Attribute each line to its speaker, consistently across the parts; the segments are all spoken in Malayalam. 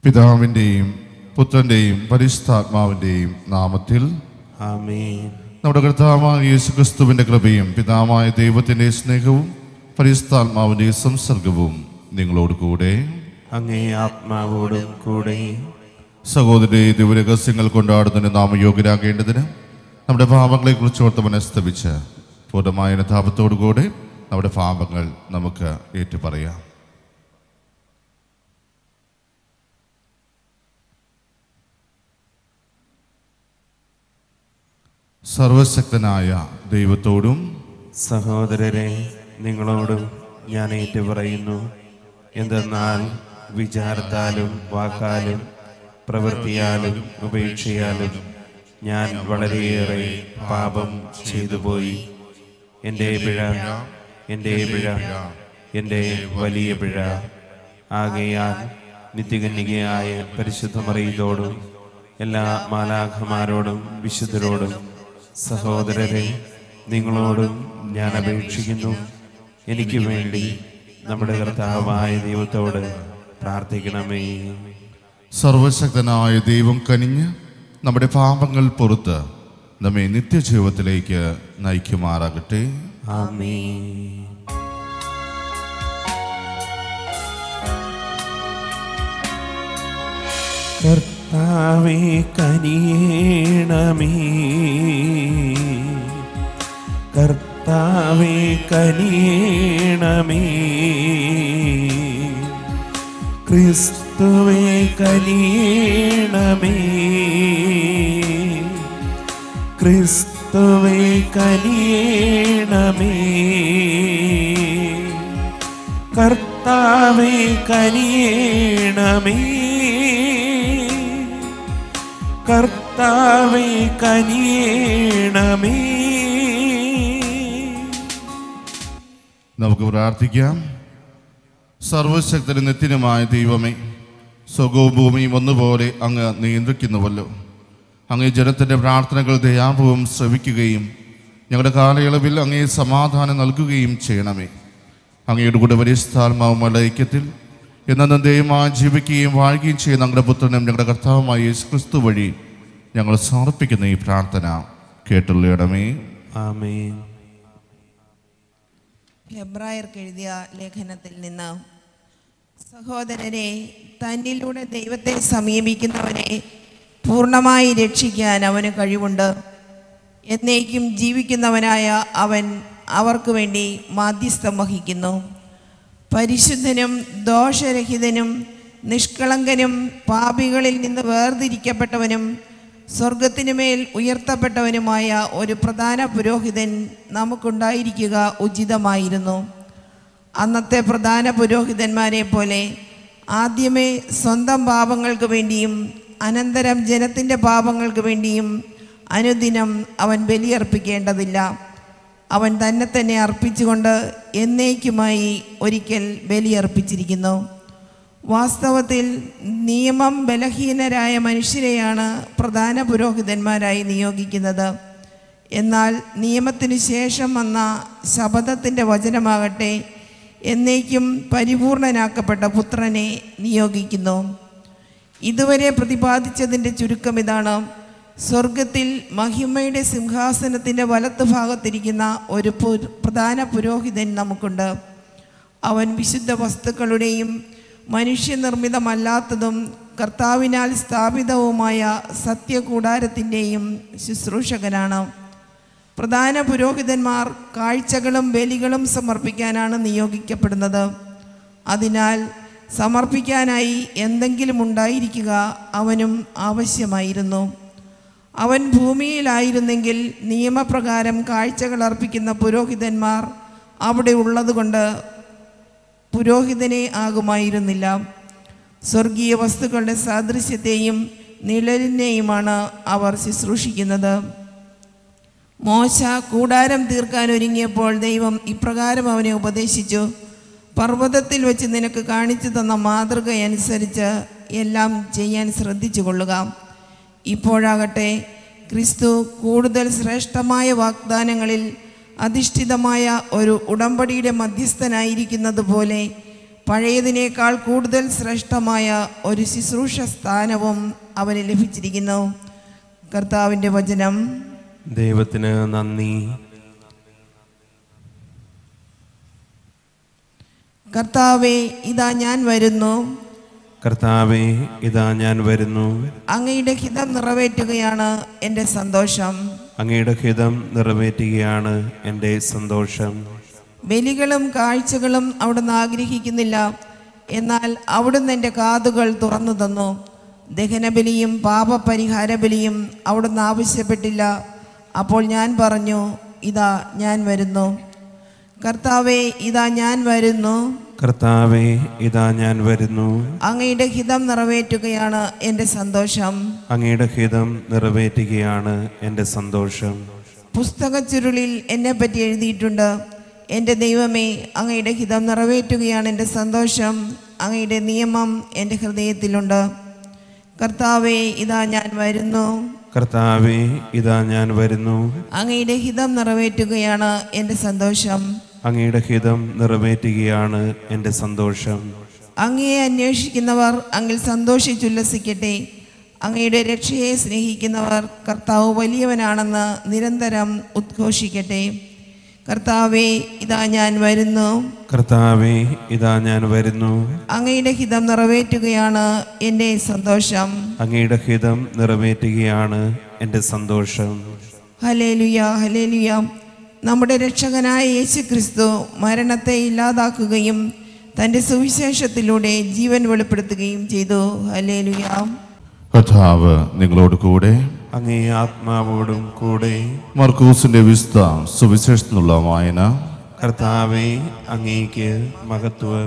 Speaker 1: പിതാവിൻ്റെയും പുത്രൻ്റെയും പരിശുദ്ധാത്മാവിൻ്റെയും നാമത്തിൽ
Speaker 2: ആമേൻ
Speaker 1: നമ്മുടെ കർത്താവായ യേശു ക്രിസ്തുവിൻ്റെ കൃപയും പിതാവായ ദൈവത്തിൻ്റെ സ്നേഹവും പരിശുദ്ധാത്മാവിൻ്റെ സംസർഗവും നിങ്ങളോട് കൂടെ
Speaker 2: അങ്ങേ ആത്മാവോടും കൂടെ
Speaker 1: സഹോദരി ദിവരഹസ്യങ്ങൾ കൊണ്ടാടുന്നതിന് നാം യോഗ്യരാകേണ്ടതിന് നമ്മുടെ പാപങ്ങളെക്കുറിച്ച് ഓർത്ത് മനസ്തപിച്ച് പൂർണ്ണമായ അനുതാപത്തോടുകൂടെ നമ്മുടെ പാപങ്ങൾ നമുക്ക് ഏറ്റുപറയാം സർവശക്തനായ ദൈവത്തോടും
Speaker 2: സഹോദരരെ നിങ്ങളോടും ഞാൻ ഏറ്റുപറയുന്നു എന്തെന്നാൽ വിചാരത്താലും വാക്കാലും പ്രവൃത്തിയാലും ഉപേക്ഷയാലും ഞാൻ വളരെയേറെ പാപം ചെയ്തു പോയി എൻ്റെ പിഴ എൻ്റെ പിഴ എൻ്റെ വലിയ പിഴ ആകയാൽ നിത്യകന്യകയായ പരിശുദ്ധ മറിയതോടും എല്ലാ മാലാഖമാരോടും വിശുദ്ധരോടും സഹോദരരെ നിങ്ങളോടും ഞാൻ അപേക്ഷിക്കുന്നു എനിക്ക് വേണ്ടി നമ്മുടെ കർത്താവായ ദൈവത്തോട് പ്രാർത്ഥിക്കണമേ
Speaker 1: സർവശക്തനായ ദൈവം കനിഞ്ഞ് നമ്മുടെ പാപങ്ങൾ പുറത്ത് നമ്മെ നിത്യജീവിതത്തിലേക്ക് നയിക്കുമാറാകട്ടെ
Speaker 2: ആമേ കർത്താവേ കനിയേണമേ കർത്താവേ കനിയേണമേ ക്രിസ്തുവേ കനിയേണമേ ക്രിസ്തുവേ കനിയേണമേ കർത്താവേ കനിയേണമേ കർത്താവേ കനിയേണമേ
Speaker 1: നമുക്ക് പ്രാർത്ഥിക്കാം സർവശക്തനും നിത്യനുമായ ദൈവമേ സ്വകവും ഭൂമിയും ഒന്നുപോലെ അങ്ങ് നിയന്ത്രിക്കുന്നുവല്ലോ അങ്ങേ ജനത്തിൻ്റെ പ്രാർത്ഥനകൾ ദയാപവും ശ്രവിക്കുകയും ഞങ്ങളുടെ കാലയളവിൽ അങ്ങേ സമാധാനം നൽകുകയും ചെയ്യണമേ അങ്ങയുടെ കൂടെ പരിസ്ഥാത്മാവുമുള്ള ഐക്യത്തിൽ എന്നും ദൈവമായി ജീവിക്കുകയും വാഴുകയും ചെയ്യുന്ന ഞങ്ങളുടെ പുത്രനും ഞങ്ങളുടെ കർത്താവുമായ യേശു ക്രിസ്തു വഴി ഞങ്ങൾ സമർപ്പിക്കുന്ന ഈ പ്രാർത്ഥന കേട്ടുള്ളിടമേ
Speaker 2: ആമേൻ
Speaker 3: ഹെബ്രായർക്ക് എഴുതിയ ലേഖനത്തിൽ നിന്ന് സഹോദരരെ തന്നിലൂടെ ദൈവത്തെ സമീപിക്കുന്നവനെ പൂർണ്ണമായി രക്ഷിക്കാൻ അവന് കഴിവുണ്ട് എന്നേക്കും ജീവിക്കുന്നവനായ അവൻ അവർക്ക് വേണ്ടി മാധ്യസ്ഥം വഹിക്കുന്നു പരിശുദ്ധനും ദോഷരഹിതനും നിഷ്കളങ്കനും പാപികളിൽ നിന്ന് വേർതിരിക്കപ്പെട്ടവനും സ്വർഗത്തിനുമേൽ ഉയർത്തപ്പെട്ടവനുമായ ഒരു പ്രധാന പുരോഹിതൻ നമുക്കുണ്ടായിരിക്കുക ഉചിതമായിരുന്നു അന്നത്തെ പ്രധാന പുരോഹിതന്മാരെ പോലെ ആദ്യമേ സ്വന്തം പാപങ്ങൾക്ക് വേണ്ടിയും അനന്തരം ജനത്തിൻ്റെ പാപങ്ങൾക്ക് വേണ്ടിയും അനുദിനം അവൻ ബലിയർപ്പിക്കേണ്ടതില്ല അവൻ തന്നെ തന്നെ അർപ്പിച്ചുകൊണ്ട് എന്നേക്കുമായി ഒരിക്കൽ ബലിയർപ്പിച്ചിരിക്കുന്നു വാസ്തവത്തിൽ നിയമം ബലഹീനരായ മനുഷ്യരെയാണ് പ്രധാന പുരോഹിതന്മാരായി നിയോഗിക്കുന്നത് എന്നാൽ നിയമത്തിനു ശേഷം വന്ന ശബദത്തിൻ്റെ വചനമാകട്ടെ എന്നേക്കും പരിപൂർണനാക്കപ്പെട്ട പുത്രനെ നിയോഗിക്കുന്നു ഇതുവരെ പ്രതിപാദിച്ചതിൻ്റെ ചുരുക്കം ഇതാണ് സ്വർഗത്തിൽ മഹിമയുടെ സിംഹാസനത്തിൻ്റെ വലത്ത് ഭാഗത്തിരിക്കുന്ന ഒരു പു- പ്രധാന പുരോഹിതൻ നമുക്കുണ്ട് അവൻ വിശുദ്ധ വസ്തുക്കളുടെയും മനുഷ്യനിർമ്മിതമല്ലാത്തതും കർത്താവിനാൽ സ്ഥാപിതവുമായ സത്യകൂടാരത്തിൻ്റെയും ശുശ്രൂഷകനാണ് പ്രധാന പുരോഹിതന്മാർ കാഴ്ചകളും ബലികളും സമർപ്പിക്കാനാണ് നിയോഗിക്കപ്പെടുന്നത് അതിനാൽ സമർപ്പിക്കാനായി എന്തെങ്കിലും ഉണ്ടായിരിക്കുക അവനും ആവശ്യമായിരുന്നു അവൻ ഭൂമിയിലായിരുന്നെങ്കിൽ നിയമപ്രകാരം കാഴ്ചകൾ അർപ്പിക്കുന്ന പുരോഹിതന്മാർ അവിടെ ഉള്ളതുകൊണ്ട് പുരോഹിതനെ ആകുമായിരുന്നില്ല സ്വർഗീയ വസ്തുക്കളുടെ സാദൃശ്യത്തെയും നിഴലിനെയുമാണ് അവർ ശുശ്രൂഷിക്കുന്നത് മോശ കൂടാരം തീർക്കാൻ ഒരുങ്ങിയപ്പോൾ ദൈവം ഇപ്രകാരം അവനെ ഉപദേശിച്ചു പർവ്വതത്തിൽ വെച്ച് നിനക്ക് കാണിച്ചു തന്ന മാതൃകയനുസരിച്ച് എല്ലാം ചെയ്യാൻ ശ്രദ്ധിച്ചു കൊള്ളുക ഇപ്പോഴാകട്ടെ ക്രിസ്തു കൂടുതൽ ശ്രേഷ്ഠമായ വാഗ്ദാനങ്ങളിൽ അധിഷ്ഠിതമായ ഒരു ഉടമ്പടിയുടെ മധ്യസ്ഥനായിരിക്കുന്നത് പോലെ പഴയതിനേക്കാൾ കൂടുതൽ ശ്രേഷ്ഠമായ ഒരു ശുശ്രൂഷ സ്ഥാനവും അവന് ലഭിച്ചിരിക്കുന്നു കർത്താവിൻ്റെ വചനം
Speaker 2: ദൈവത്തിന് നന്ദി
Speaker 3: കർത്താവെ ഇതാ ഞാൻ വരുന്നു
Speaker 2: കർത്താവെ ഇതാ ഞാൻ വരുന്നു
Speaker 3: അങ്ങയുടെ ഹിതം നിറവേറ്റുകയാണ് എൻ്റെ സന്തോഷം
Speaker 2: അങ്ങയുടെ ഹിതം നിറവേറ്റുകയാണ് എൻ്റെ സന്തോഷം
Speaker 3: ബലികളും കാഴ്ചകളും അവിടുന്ന് ആഗ്രഹിക്കുന്നില്ല എന്നാൽ അവിടുന്ന് എൻ്റെ കാതുകൾ തുറന്നു തന്നു ദഹനബലിയും പാപപരിഹാര ബലിയും അവിടുന്ന് ആവശ്യപ്പെട്ടില്ല അപ്പോൾ ഞാൻ പറഞ്ഞു ഇതാ ഞാൻ വരുന്നു കർത്താവെ ഇതാ ഞാൻ വരുന്നു
Speaker 2: കർത്താവെ ഇതാ ഞാൻ വരുന്നു
Speaker 3: അങ്ങയുടെ ഹിതം നിറവേറ്റുകയാണ് എൻ്റെ സന്തോഷം
Speaker 2: അങ്ങയുടെ ഹിതം നിറവേറ്റുകയാണ് എൻ്റെ സന്തോഷം
Speaker 3: പുസ്തക ചുരുളിൽ എന്നെപ്പറ്റി എഴുതിയിട്ടുണ്ട് എൻ്റെ ദൈവമേ അങ്ങയുടെ ഹിതം നിറവേറ്റുകയാണ് എൻ്റെ സന്തോഷം അങ്ങയുടെ നിയമം എൻ്റെ ഹൃദയത്തിലുണ്ട് കർത്താവേ ഇതാ ഞാൻ വരുന്നു
Speaker 2: കർത്താവെ ഇതാ ഞാൻ വരുന്നു
Speaker 3: അങ്ങയുടെ ഹിതം നിറവേറ്റുകയാണ് എൻ്റെ സന്തോഷം
Speaker 2: അങ്ങയുടെ ഹിതം നിറവേറ്റുകയാണ് എൻ്റെ സന്തോഷം
Speaker 3: അങ്ങയെ അന്വേഷിക്കുന്നവർ അങ്ങിൽ സന്തോഷിച്ചുല്ലസിക്കട്ടെ അങ്ങയുടെ രക്ഷയെ സ്നേഹിക്കുന്നവർ കർത്താവ് വലിയവനാണെന്ന് നിരന്തരം ഉദ്ഘോഷിക്കട്ടെ കർത്താവേ ഇതാ ഞാൻ വരുന്നു
Speaker 2: കർത്താവെ ഇതാ ഞാൻ വരുന്നു
Speaker 3: അങ്ങയുടെ ഹിതം നിറവേറ്റുകയാണ് എൻ്റെ സന്തോഷം
Speaker 2: അങ്ങയുടെ ഹിതം നിറവേറ്റുകയാണ് എൻ്റെ സന്തോഷം
Speaker 3: ഹലേലുയ ഹലേലുയ നമ്മുടെ രക്ഷകനായ യേശു ക്രിസ്തു മരണത്തെ ഇല്ലാതാക്കുകയും തൻ്റെ സുവിശേഷത്തിലൂടെ ജീവൻ വെളിപ്പെടുത്തുകയും ചെയ്തു ഹലേലുയ
Speaker 1: കഥാവ് നിങ്ങളോട് കൂടെ
Speaker 2: അങ്ങേ ആത്മാവോടും കൂടെ
Speaker 1: മർക്കൂസിന്റെ വിസ്ത സുവിശേഷത്തിനുള്ള വായന
Speaker 2: കർത്താവെ അങ്ങേക്ക് മഹത്വം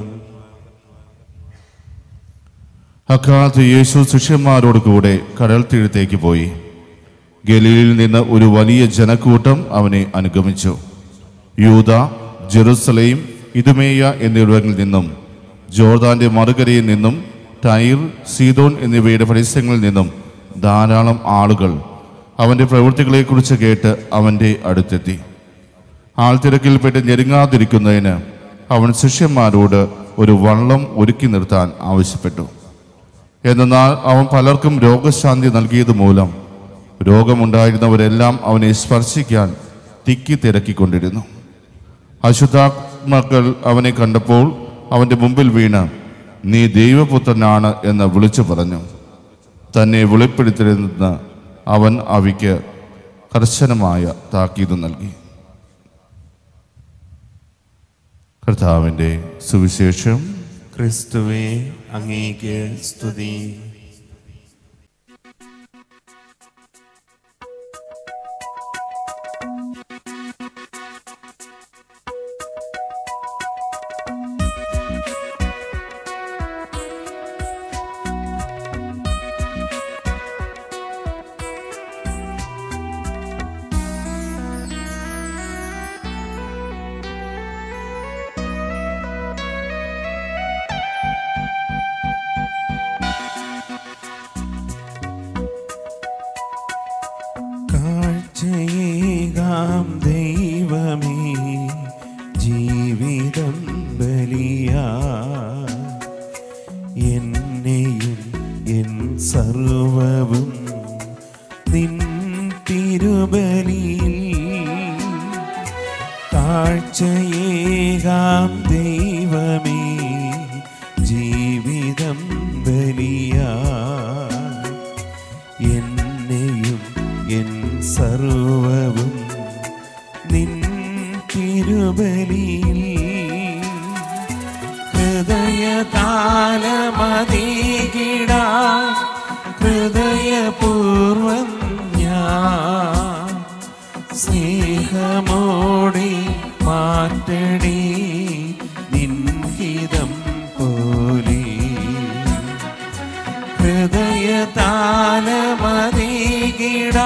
Speaker 1: അക്കാലത്ത് യേശു ശിഷ്യന്മാരോട് കൂടെ കടൽ തീരത്തേക്ക് പോയി ഗലീലിൽ നിന്ന് ഒരു വലിയ ജനക്കൂട്ടം അവനെ അനുഗമിച്ചു യൂത ജെറുസലേം ഇതുമേയ എന്നിവിടങ്ങളിൽ നിന്നും ജോർദാന്റെ മറുകരയിൽ നിന്നും ടൈർ സീതോൻ എന്നിവയുടെ പരിസരങ്ങളിൽ നിന്നും ധാരാളം ആളുകൾ അവന്റെ പ്രവൃത്തികളെക്കുറിച്ച് കേട്ട് അവന്റെ അടുത്തെത്തി ആൾത്തിരക്കിൽപ്പെട്ട് ഞെരുങ്ങാതിരിക്കുന്നതിന് അവൻ ശിഷ്യന്മാരോട് ഒരു വള്ളം ഒരുക്കി നിർത്താൻ ആവശ്യപ്പെട്ടു എന്നാൽ അവൻ പലർക്കും രോഗശാന്തി നൽകിയത് മൂലം രോഗമുണ്ടായിരുന്നവരെല്ലാം അവനെ സ്പർശിക്കാൻ തിക്കി തിരക്കിക്കൊണ്ടിരുന്നു അശുദ്ധാത്മാക്കൾ അവനെ കണ്ടപ്പോൾ അവന്റെ മുമ്പിൽ വീണ് നീ ദൈവപുത്രനാണ് എന്ന് വിളിച്ചു പറഞ്ഞു തന്നെ വെളിപ്പെടുത്തരുതെന്ന് അവൻ അവയ്ക്ക് കർശനമായ താക്കീത് നൽകി കർത്താവിൻ്റെ സുവിശേഷം
Speaker 2: ക്രിസ്തുവേ അങ്ങേക്ക് സ്തുതി കാഴ്ചയേകാം ദൈവമേ ജീവിതം ബലിയാ എന്നെയും എൻ സർവവും നിൻ തിരുബലിയിൽ കാഴ്ചയേകാം ദൈവമേ ജീവിതം ബലിയാ എന്നെയും എൻ സർവവും നിൻ തിരുബലിയിൽ ഹൃദയതാലമതീകിട ഹൃദയപൂർവം ഞാൻ സ്നേഹമോടെ മാറ്റണേ നിൻഹിതം പോലെ ഹൃദയതാലമതീകിട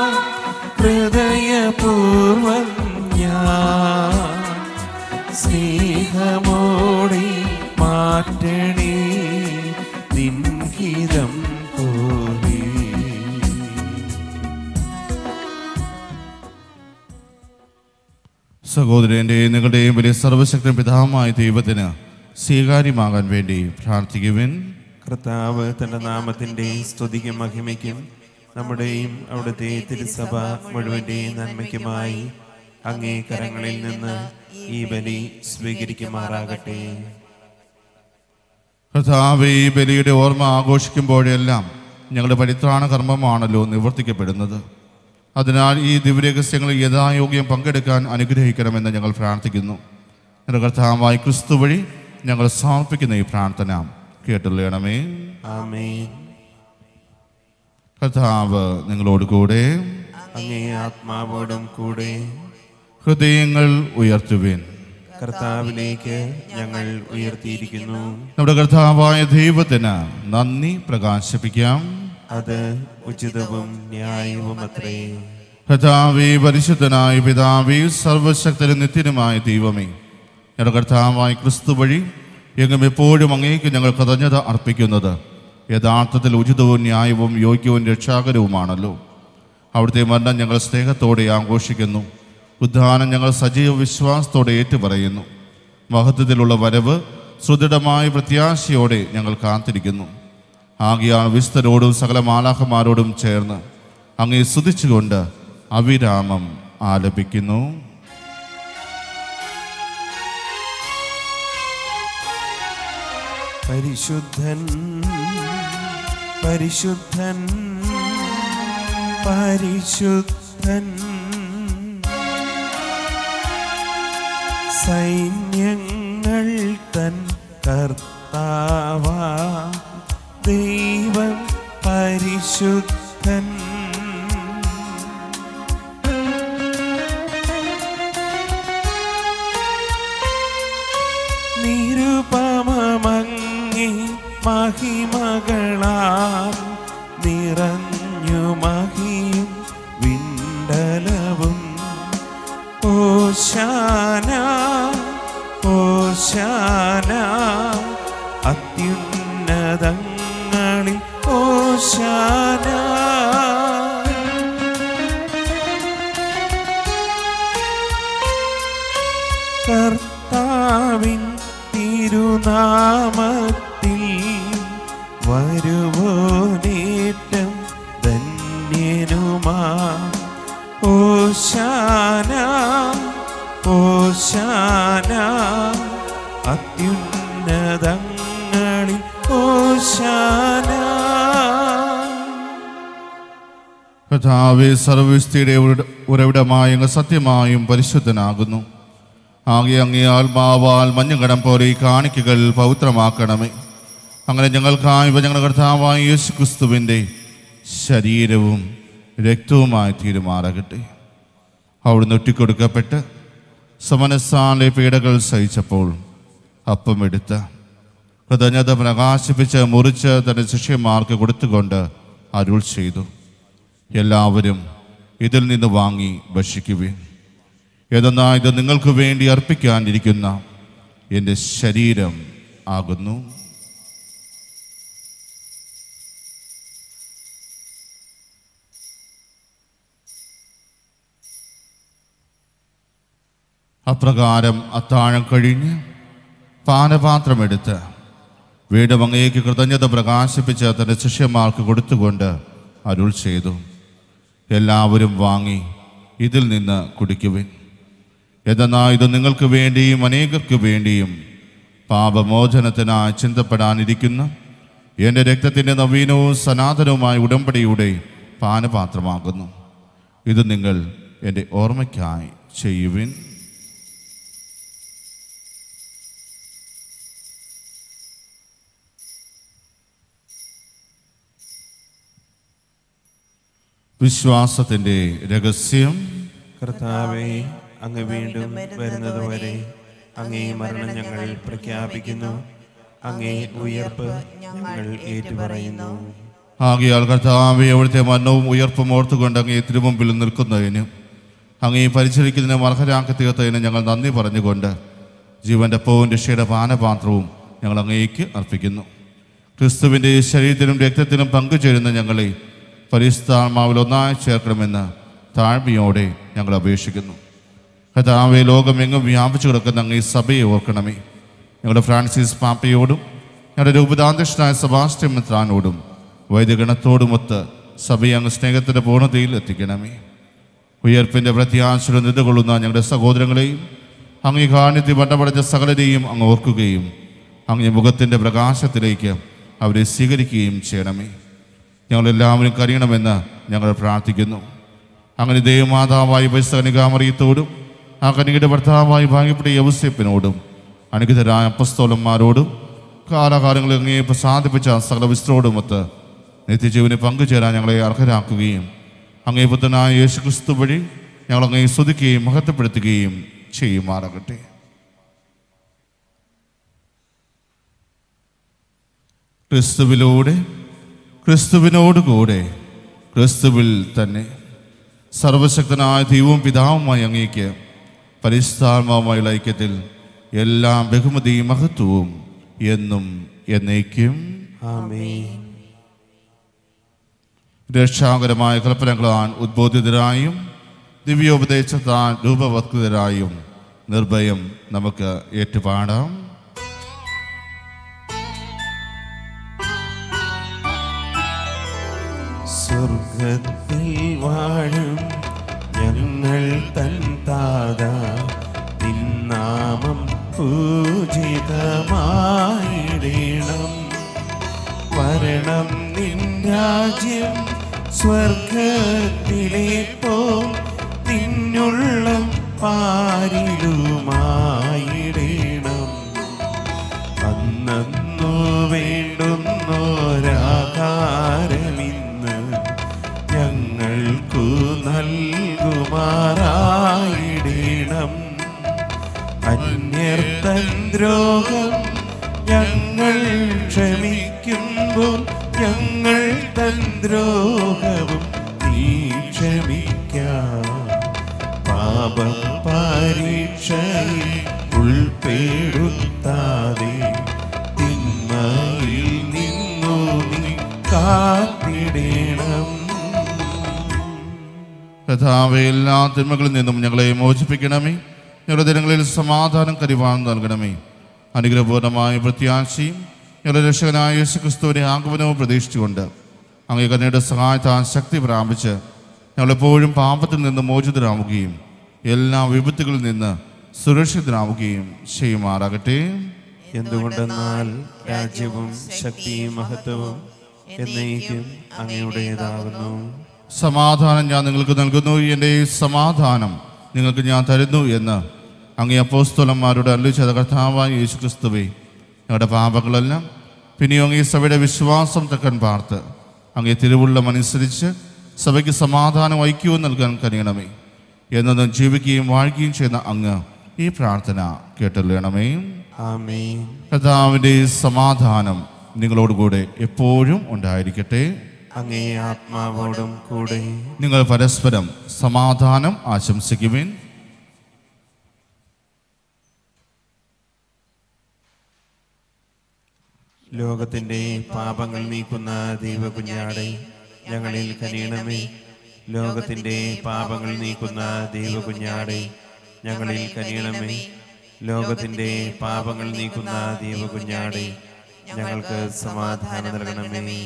Speaker 2: ഹൃദയപൂർവം ഞാൻ സ്നേഹമോടെ മാറ്റണേ നിൻഹിതം പോലെ
Speaker 1: സഹോദരൻ്റെയും നിങ്ങളുടെയും വലിയ സർവശക്തൻ പിതാവുമായ ദൈവത്തിന് സ്വീകാര്യമാകാൻ വേണ്ടി പ്രാർത്ഥിക്കുവിൻ
Speaker 2: കർത്താവ് തന്റെ നാമത്തിന്റെ സ്തുതിക്കും മഹിമയ്ക്കും നമ്മുടെയും അവിടുത്തെ തിരുസഭ മുഴുവന്റെയും നന്മയ്ക്കുമായി അങ്ങേ കരങ്ങളിൽ നിന്ന് ഈ ബലി സ്വീകരിക്കുമാറാകട്ടെ
Speaker 1: കർത്താവ് ഈ ബലിയുടെ ഓർമ്മ ആഘോഷിക്കുമ്പോഴെല്ലാം ഞങ്ങളുടെ പരിത്രാണ കർമ്മമാണല്ലോ നിവർത്തിക്കപ്പെടുന്നത് അതിനാൽ ഈ ദിവ്യരഹസ്യങ്ങളിൽ യഥായോഗ്യം പങ്കെടുക്കാൻ അനുഗ്രഹിക്കണമെന്ന് ഞങ്ങൾ പ്രാർത്ഥിക്കുന്നു ഞങ്ങളുടെ കർത്താവായ ക്രിസ്തു വഴി ഞങ്ങൾ സമർപ്പിക്കുന്ന ഈ പ്രാർത്ഥന കേട്ടുള്ളണമേ
Speaker 2: ആമേൻ
Speaker 1: കർത്താവ് നിങ്ങളോട് കൂടെ
Speaker 2: അങ്ങേ ആത്മാവോടും കൂടെ
Speaker 1: ഹൃദയങ്ങൾ ഉയർത്തുവിൻ
Speaker 2: കർത്താവിലേക്ക് ഞങ്ങൾ ഉയർത്തിയിരിക്കുന്നു
Speaker 1: നമ്മുടെ കർത്താവായ ദൈവത്തിന് നന്ദി പ്രകാശിപ്പിക്കാം
Speaker 2: അത് ഉചിതവും ന്യായവും അത്രേ
Speaker 1: കർത്താവേ പരിശുദ്ധനായ പിതാവേ സർവശക്തനും നിത്യനുമായ ദൈവമേ ഞങ്ങളുടെ കർത്താവായ ക്രിസ്തു വഴി എങ്ങും എപ്പോഴും അങ്ങേക്ക് ഞങ്ങൾ കഥഞ്ഞത അർപ്പിക്കുന്നത് യഥാർത്ഥത്തിൽ ഉചിതവും ന്യായവും യോഗ്യവും രക്ഷാകരവുമാണല്ലോ അവിടുത്തെ മരണം ഞങ്ങൾ സ്നേഹത്തോടെ ആഘോഷിക്കുന്നു ഉദ്ധാനം ഞങ്ങൾ സജീവ വിശ്വാസത്തോടെ ഏറ്റുപറയുന്നു മഹത്വത്തിലുള്ള വരവ് സുദൃഢമായ പ്രത്യാശയോടെ ഞങ്ങൾ കാത്തിരിക്കുന്നു ആകിയാൽ വിസ്തരോടും സകല മാലാഖമാരോടും ചേർന്ന് അങ്ങേ സ്തുതിച്ചുകൊണ്ട് അവിരാമം ആലപിക്കുന്നു
Speaker 2: പരിശുദ്ധൻ പരിശുദ്ധൻ പരിശുദ്ധൻ സൈന്യങ്ങൾ തൻ കർത്താവ ദൈവം പരിശുദ്ധൻ നിരുപമങ്ങി മഹിമകളാം നിറഞ്ഞു മഹിയും വിണ്ടലവും ഓശാന ഓശാന അത്യുന്നതങ്ങളിൽ ഓശാന കർത്താവിൻ തിരുനാമത്തിൽ വരുവോനേറ്റം ധന്യനുമാ ഓശാന ഓശാന അത്യുന്നതങ്ങളിൽ ഓശാന
Speaker 1: കഥാവെ സർവവിസ്തയുടെ ഉറവിടമായ അങ്ങ് സത്യമായും പരിശുദ്ധനാകുന്നു ആകെ അങ്ങേ ആത്മാവാൽ മഞ്ഞുകടം പോലെ ഈ കാണിക്കകൾ പവിത്രമാക്കണമേ അങ്ങനെ ഞങ്ങൾക്കായി ഇവ ഞങ്ങളുടെ കർത്താവായ യേശു ക്രിസ്തുവിൻ്റെ ശരീരവും രക്തവുമായി തീരുമാറാകട്ടെ അവിടുന്ന് ഒറ്റിക്കൊടുക്കപ്പെട്ട് സമനസ്ഥാനിലെ പീഡകൾ സഹിച്ചപ്പോൾ അപ്പമെടുത്ത് കൃതജ്ഞത പ്രകാശിപ്പിച്ച് മുറിച്ച് തന്റെ ശിഷ്യന്മാർക്ക് കൊടുത്തുകൊണ്ട് അരുൾ ചെയ്തു എല്ലാവരും ഇതിൽ നിന്ന് വാങ്ങി ഭക്ഷിക്കുവിൻ ഏതെന്നാ ഇത് നിങ്ങൾക്ക് വേണ്ടി അർപ്പിക്കാനിരിക്കുന്ന എൻ്റെ ശരീരം ആകുന്നു അപ്രകാരം അത്താഴം കഴിഞ്ഞ് പാനപാത്രമെടുത്ത് വീണ്ടും അങ്ങേക്ക് കൃതജ്ഞത പ്രകാശിപ്പിച്ച് തന്റെ ശിഷ്യന്മാർക്ക് കൊടുത്തുകൊണ്ട് അരുൾ ചെയ്തു എല്ലാവരും വാങ്ങി ഇതിൽ നിന്ന് കുടിക്കുവിൻ എന്തെന്നാൽ ഇത് നിങ്ങൾക്ക് വേണ്ടിയും അനേകർക്ക് വേണ്ടിയും പാപമോചനത്തിനായി ചിന്തപ്പെടാനിരിക്കുന്ന എൻ്റെ രക്തത്തിൻ്റെ നവീനവും സനാതനവുമായ ഉടമ്പടിയുടെ പാനപാത്രമാകുന്നു ഇത് നിങ്ങൾ എൻ്റെ ഓർമ്മയ്ക്കായി ചെയ്യുവിൻ വിശ്വാസത്തിൻ്റെ രഹസ്യം
Speaker 2: കർത്താവെ അങ്ങ് വീണ്ടും വരുന്നതുവരെ അങ്ങേ മരണം ഞങ്ങൾ പ്രഖ്യാപിക്കുന്നു അങ്ങേ ഉയർപ്പ് ഞങ്ങൾ ഏറ്റുപറയുന്നു
Speaker 1: ആകയാൽ കർത്താവെ അവിടുത്തെ മരണവും ഉയർപ്പും ഓർത്തുകൊണ്ട് അങ്ങേ തിരുമുമ്പിൽ നിൽക്കുന്നതിന് അങ്ങേ പരിചരിക്കുന്നതിന് അർഹരാക്കി തീർത്തതിന് ഞങ്ങൾ നന്ദി പറഞ്ഞുകൊണ്ട് ജീവന്റെ പൂവും രക്ഷയുടെ പാനപാത്രവും ഞങ്ങൾ അങ്ങേക്ക് അർപ്പിക്കുന്നു ക്രിസ്തുവിൻ്റെ ശരീരത്തിനും രക്തത്തിനും പങ്കുചേരുന്ന ഞങ്ങളെ പരിസ്ഥാത്മാവിൽ ഒന്നായി ചേർക്കണമെന്ന് താഴ്മയോടെ ഞങ്ങൾ അപേക്ഷിക്കുന്നു കഥാവെ ലോകമെങ്ങും വ്യാപിച്ചു കിടക്കുന്ന അങ്ങേ സഭയെ ഓർക്കണമേ ഞങ്ങളുടെ ഫ്രാൻസിസ് പാപ്പയോടും ഞങ്ങളുടെ രൂപതാധ്യക്ഷനായ സെബാസ്റ്റ്യൻ മിത്രാനോടും വൈദ്യഗണത്തോടുമൊത്ത് സഭയെ അങ്ങ് സ്നേഹത്തിൻ്റെ പൂർണ്ണതയിൽ എത്തിക്കണമേ ഉയർപ്പിൻ്റെ പ്രത്യാശയുടെ നിലകൊള്ളുന്ന ഞങ്ങളുടെ സഹോദരങ്ങളെയും അങ്ങ് കാണിത്തി വട്ടപടച്ച സകലരെയും അങ്ങ് ഓർക്കുകയും അങ്ങ് മുഖത്തിൻ്റെ പ്രകാശത്തിലേക്ക് അവരെ സ്വീകരിക്കുകയും ചെയ്യണമേ ഞങ്ങളെല്ലാവരും കരയണമെന്ന് ഞങ്ങൾ പ്രാർത്ഥിക്കുന്നു അങ്ങനെ ദൈവമാതാവായ പരിസ്ഥകനികാമറിയത്തോടും ആ കനികയുടെ ഭർത്താവായി ഭാഗ്യപ്പെട്ട യവസ്യപ്പിനോടും അനുഗതരായ അപ്പസ്തോലന്മാരോടും കാലാകാലങ്ങളിൽ അങ്ങേ പ്രസാദിപ്പിച്ച സകല വിസ്തരോടുമൊത്ത് നിത്യജീവനെ പങ്കുചേരാൻ ഞങ്ങളെ അർഹരാക്കുകയും അങ്ങേ പുത്രനായ യേശു ക്രിസ്തു വഴി ഞങ്ങൾ അങ്ങേ സ്തുതിക്കുകയും മഹത്വപ്പെടുത്തുകയും ചെയ്യുമാറാകട്ടെ ക്രിസ്തുവിലൂടെ ക്രിസ്തുവിനോടുകൂടെ ക്രിസ്തുവിൽ തന്നെ സർവശക്തനായ ദൈവവും പിതാവുമായി അങ്ങേക്ക് പരിസ്ഥാത്മാവുമായുള്ള ഐക്യത്തിൽ എല്ലാ ബഹുമതിയും മഹത്വവും എന്നും എന്നേക്കും
Speaker 2: ആമേൻ
Speaker 1: രക്ഷാകരമായ കൽപ്പനകളാൻ ഉദ്ബോധിതരായും ദിവ്യോപദേശത്താൻ രൂപവത്കൃതരായും നിർഭയം നമുക്ക് ഏറ്റുപാടാം
Speaker 2: സ്വർഗത്തിൽ വാഴും ഞങ്ങൾ തൻ താത നിന്നാമം പൂജിതമായിടണം വരണം നിൻ രാജ്യം സ്വർഗത്തിലെ പോ നിന്നുള്ള പാരിലുമായിടണം അന്നു വേണ്ടുന്നോരാകാരമിന്ന് ഞങ്ങൾക്കു നൽകുമാറായിടണം അന്യർത്തൻ ദ്രോഹം ഞങ്ങൾ ക്ഷമിക്കുമ്പോൾ ഞങ്ങൾ തൻ ദ്രോഹവും നീ ക്ഷമിക്കാം പാപം പരീക്ഷയിൽ ഉൾപ്പെടുത്താതെ തിന്മയിൽ നിന്നു നീ കാത്തിടണം
Speaker 1: കഥാവെ എല്ലാ തിന്മകളിൽ നിന്നും ഞങ്ങളെ മോചിപ്പിക്കണമേ ഞങ്ങളുടെ ദിനങ്ങളിൽ സമാധാനം കരിവാൻ നൽകണമേ അനുഗ്രഹപൂർണമായ പ്രത്യാശയും ഞങ്ങളുടെ രക്ഷകനായ യേശു ക്രിസ്തുവിനെ ആഗമനവും പ്രതീക്ഷിച്ചുകൊണ്ട് അങ്ങേ കന്നയുടെ സഹായത്താൽ ശക്തി പ്രാപിച്ച് ഞങ്ങളെപ്പോഴും പാപത്തിൽ നിന്ന് മോചിതരാവുകയും എല്ലാ വിപത്തുകളിൽ നിന്ന് സുരക്ഷിതരാവുകയും ചെയ്യുമാറാകട്ടെ
Speaker 2: എന്തുകൊണ്ടെന്നാൽ രാജ്യവും ശക്തിയും മഹത്വവും എന്നേക്കും അങ്ങയുടേതാകുന്നു
Speaker 1: സമാധാനം ഞാൻ നിങ്ങൾക്ക് നൽകുന്നു എൻ്റെ സമാധാനം നിങ്ങൾക്ക് ഞാൻ തരുന്നു എന്ന് അങ്ങേ അപ്പോസ്തലന്മാരുടെ അല്ലു ചെയ്ത കർത്താവായ യേശു ക്രിസ്തുവേ ഞങ്ങളുടെ പാപങ്ങളെല്ലാം പിന്നെയും അങ്ങേ സഭയുടെ വിശ്വാസം തക്കൻ പാർത്ത് അങ്ങേ തിരുവുള്ളം അനുസരിച്ച് സഭയ്ക്ക് സമാധാനം ഐക്യവും നൽകാൻ കഴിയണമേ എന്നതും ജീവിക്കുകയും വാഴുകയും ചെയ്യുന്ന അങ്ങ് ഈ പ്രാർത്ഥന കേട്ടല്ലണമേ
Speaker 2: ആമേൻ
Speaker 1: കർത്താവിൻ്റെ സമാധാനം നിങ്ങളോടുകൂടെ എപ്പോഴും ഉണ്ടായിരിക്കട്ടെ
Speaker 2: അങ്ങേ ആത്മാവോടും കൂടെ
Speaker 1: നിങ്ങൾ പരസ്പരം സമാധാനം ആശംസിക്കുവിൻ
Speaker 2: ലോകത്തിന്റെ പാപങ്ങൾ നീക്കുന്ന ദൈവകുഞ്ഞാടെ ഞങ്ങളിൽ കനിയണമേ ലോകത്തിന്റെ പാപങ്ങൾ നീക്കുന്ന ദൈവകുഞ്ഞാടെ ഞങ്ങളിൽ കനിയണമേ ലോകത്തിന്റെ പാപങ്ങൾ നീക്കുന്ന ദൈവകുഞ്ഞാടെ ഞങ്ങൾക്ക് സമാധാനം നൽകണമേ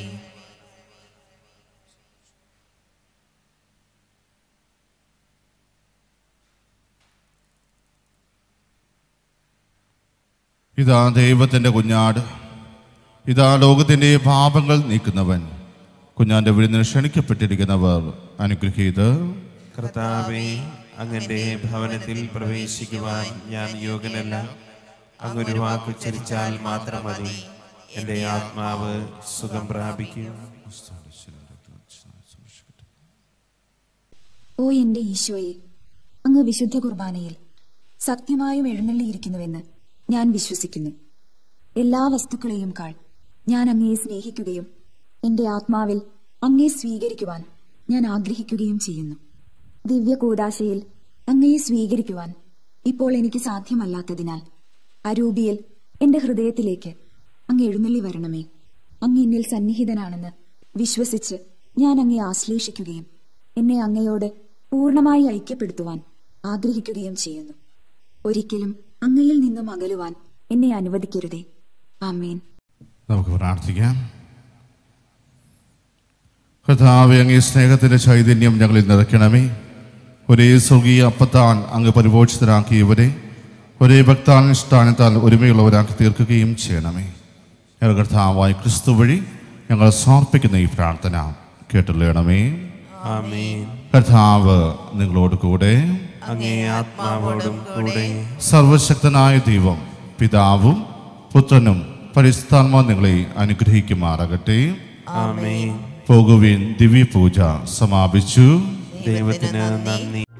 Speaker 1: ഇതാ ദൈവത്തിൻ്റെ കുഞ്ഞാട് ഇതാ ലോകത്തിൻ്റെ പാപങ്ങൾ നീക്കുന്നവൻ കുഞ്ഞാന്റെ വിരുന്നിന് ക്ഷണിക്കപ്പെട്ടിരിക്കുന്നവർ അനുഗ്രഹീത്
Speaker 2: കർത്താവെ അങ്ങന്റെ ഭവനത്തിൽ പ്രവേശിക്കുവാൻ ഞാൻ യോഗ്യനല്ല അങ്ങൊരു വാക്കുച്ചരിച്ചാൽ മാത്രം മതി എൻ്റെ ആത്മാവ് സുഖം പ്രാപിക്കും
Speaker 4: ഓ എന്റെ ഈശോയെ അങ്ങ് വിശുദ്ധ കുർബാനയിൽ സത്യമായും എഴുന്നള്ളിയിരിക്കുന്നുവെന്ന് ഞാൻ വിശ്വസിക്കുന്നു എല്ലാ വസ്തുക്കളെയും കാൾ ഞാൻ അങ്ങയെ സ്നേഹിക്കുകയും എന്റെ ആത്മാവിൽ അങ്ങയെ സ്വീകരിക്കുവാൻ ഞാൻ ആഗ്രഹിക്കുകയും ചെയ്യുന്നു ദിവ്യ കൂദാശയിൽ അങ്ങയെ സ്വീകരിക്കുവാൻ ഇപ്പോൾ എനിക്ക് സാധ്യമല്ലാത്തതിനാൽ അരൂപിയിൽ എന്റെ ഹൃദയത്തിലേക്ക് അങ്ങ് എഴുന്നള്ളി വരണമേ അങ്ങ് എന്നിൽ സന്നിഹിതനാണെന്ന് വിശ്വസിച്ച് ഞാൻ അങ്ങയെ ആശ്ലേഷിക്കുകയും എന്നെ അങ്ങയോട് പൂർണ്ണമായി ഐക്യപ്പെടുത്തുവാൻ ആഗ്രഹിക്കുകയും ചെയ്യുന്നു ഒരിക്കലും അങ്ങയിൽ നിന്നും അകലുവാൻ എന്നെ അനുവദിക്കരുതേ ആമേൻ
Speaker 1: നമുക്ക് പ്രാർത്ഥിക്കാം കർത്താവെ അങ്ങേ സ്നേഹത്തിന്റെ ചൈതന്യം ഞങ്ങളിൽ നിറയ്ക്കണമേ ഒരേ സ്വർഗീയ അപ്പത്താൻ അങ്ങ് പരിപോഷിതരാക്കിയവരെ ഒരേ ഭക്താനുഷ്ഠാനത്താൽ ഒരുമയുള്ളവരാക്കി തീർക്കുകയും ചെയ്യണമേ ഞങ്ങൾ കർത്താവായ ക്രിസ്തു വഴി ഞങ്ങൾ സമർപ്പിക്കുന്ന ഈ പ്രാർത്ഥന കേട്ടുള്ളണമേ
Speaker 2: ആമേൻ
Speaker 1: കർത്താവ് നിങ്ങളോട് കൂടെ
Speaker 2: അങ്ങേ ആത്മാവോടും കൂടെ
Speaker 1: സർവശക്തനായ ദൈവം പിതാവും പുത്രനും പരിസ്ഥാത്മാ നിങ്ങളെ അനുഗ്രഹിക്കുമാറാകട്ടെ
Speaker 2: ആമേൻ
Speaker 1: പോകുവിൻ ദിവ്യപൂജ സമാപിച്ചു
Speaker 2: ദൈവത്തിന് നന്ദി